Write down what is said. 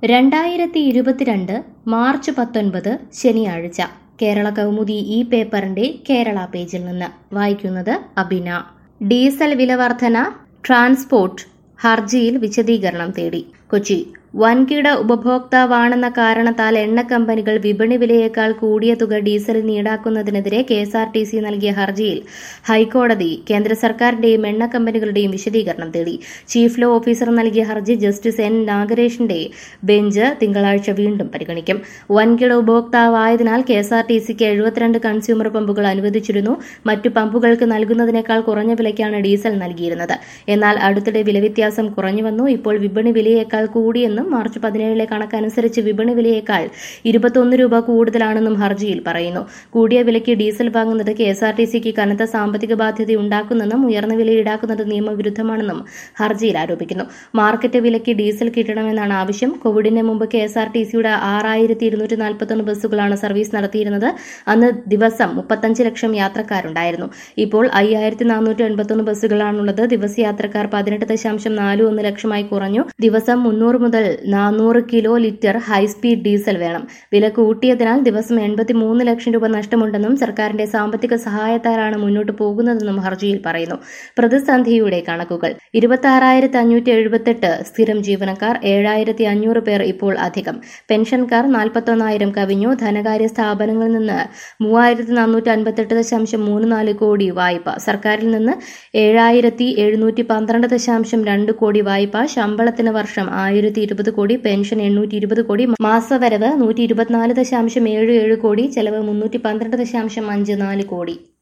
രണ്ടായിരത്തി ഇരുപത്തിരണ്ട് മാർച്ച് പത്തൊൻപത് ശനിയാഴ്ച കേരള കൗമുദി ഈ പേപ്പറിന്റെ കേരള പേജിൽ നിന്ന് വായിക്കുന്നത് അബിന ഡീസൽ വില വർധന ട്രാൻസ്പോർട്ട് ഹർജിയിൽ വിശദീകരണം തേടി കൊച്ചി വൻകിട ഉപഭോക്താവാണെന്ന കാരണത്താൽ എണ്ണ കമ്പനികൾ വിപണി വിലയേക്കാൾ കൂടിയ തുക ഡീസലിന് ഈടാക്കുന്നതിനെതിരെ K S R T C നൽകിയ ഹർജിയിൽ ഹൈക്കോടതി കേന്ദ്ര സർക്കാരിന്റെയും എണ്ണ കമ്പനികളുടെയും വിശദീകരണം തേടി ചീഫ് ലോ ഓഫീസർ നൽകിയ ഹർജി ജസ്റ്റിസ് എൻ നാഗരേഷിന്റെ ബെഞ്ച് തിങ്കളാഴ്ച വീണ്ടും പരിഗണിക്കും വൻകിട ഉപഭോക്താവായതിനാൽ കെ എസ് ആർ ടി സിക്ക് എഴുപത്തിരണ്ട് കൺസ്യൂമർ പമ്പുകൾ അനുവദിച്ചിരുന്നു മറ്റു പമ്പുകൾക്ക് നൽകുന്നതിനേക്കാൾ കുറഞ്ഞ വിലയ്ക്കാണ് ഡീസൽ നൽകിയിരുന്നത് എന്നാൽ അടുത്തിടെ വിലവ്യത്യാസം കുറഞ്ഞുവന്നു ഇപ്പോൾ വിപണി വിലയേക്കാൾ കൂടിയെന്നും മാർച്ച് പതിനേഴിലെ കണക്കനുസരിച്ച് വിപണി വിലയേക്കാൾ ഇരുപത്തൊന്ന് രൂപ കൂടുതലാണെന്നും ഹർജിയിൽ പറയുന്നു കൂടിയ വിലയ്ക്ക് ഡീസൽ വാങ്ങുന്നത് കെ എസ് ആർ ടി സിക്ക് കനത്ത സാമ്പത്തിക ബാധ്യത ഉണ്ടാക്കുന്നെന്നും ഉയർന്ന വില ഈടാക്കുന്നത് നിയമവിരുദ്ധമാണെന്നും ഹർജിയിൽ ആരോപിക്കുന്നു മാർക്കറ്റ് വിലയ്ക്ക് ഡീസൽ കിട്ടണമെന്നാണ് ആവശ്യം കോവിഡിന് മുമ്പ് കെ എസ് ആർ ടി സിയുടെ ആറായിരത്തി ഇരുന്നൂറ്റി നാൽപ്പത്തൊന്ന് ബസ്സുകളാണ് സർവീസ് നടത്തിയിരുന്നത് അന്ന് ദിവസം മുപ്പത്തഞ്ച് ലക്ഷം യാത്രക്കാരുണ്ടായിരുന്നു ഇപ്പോൾ അയ്യായിരത്തി നാനൂറ്റി എൺപത്തൊന്ന് ബസ്സുകളാണുള്ളത് ദിവസയാത്രക്കാർ പതിനെട്ട് ദശാംശം നാല് ഒന്ന് ലക്ഷമായി കുറഞ്ഞു ദിവസം മുന്നൂറ് മുതൽ നാനൂറ് കിലോ ലിറ്റർ ഹൈസ്പീഡ് ഡീസൽ വേണം വില കൂട്ടിയതിനാൽ ദിവസം എൺപത്തി മൂന്ന് ലക്ഷം രൂപ നഷ്ടമുണ്ടെന്നും സർക്കാരിന്റെ സാമ്പത്തിക സഹായത്താലാണ് മുന്നോട്ട് പോകുന്നതെന്നും ഹർജിയിൽ പറയുന്നു പ്രതിസന്ധിയുടെ കണക്കുകൾ ഇരുപത്തി ആറായിരത്തി അഞ്ഞൂറ്റി എഴുപത്തെട്ട് സ്ഥിരം ജീവനക്കാർ ഏഴായിരത്തി അഞ്ഞൂറ് പേർ ഇപ്പോൾ അധികം പെൻഷൻകാർ നാൽപ്പത്തൊന്നായിരം കവിഞ്ഞു ധനകാര്യ സ്ഥാപനങ്ങളിൽ നിന്ന് മൂവായിരത്തി നാനൂറ്റി അൻപത്തെട്ട് ദശാംശം മൂന്ന് നാല് കോടി വായ്പ സർക്കാരിൽ നിന്ന് ഏഴായിരത്തി എഴുന്നൂറ്റി പന്ത്രണ്ട് ദശാംശം രണ്ട് കോടി വായ്പ ശമ്പളത്തിന് വർഷം ആയിരത്തി ഇരുപത് കോടി പെൻഷൻ എണ്ണൂറ്റി ഇരുപത് കോടി മാസവരവ് നൂറ്റി ഇരുപത്തിനാല് ദശാംശം ഏഴ് ഏഴ് കോടി ചെലവ് മുന്നൂറ്റി പന്ത്രണ്ട് ദശാംശം അഞ്ച് നാല് കോടി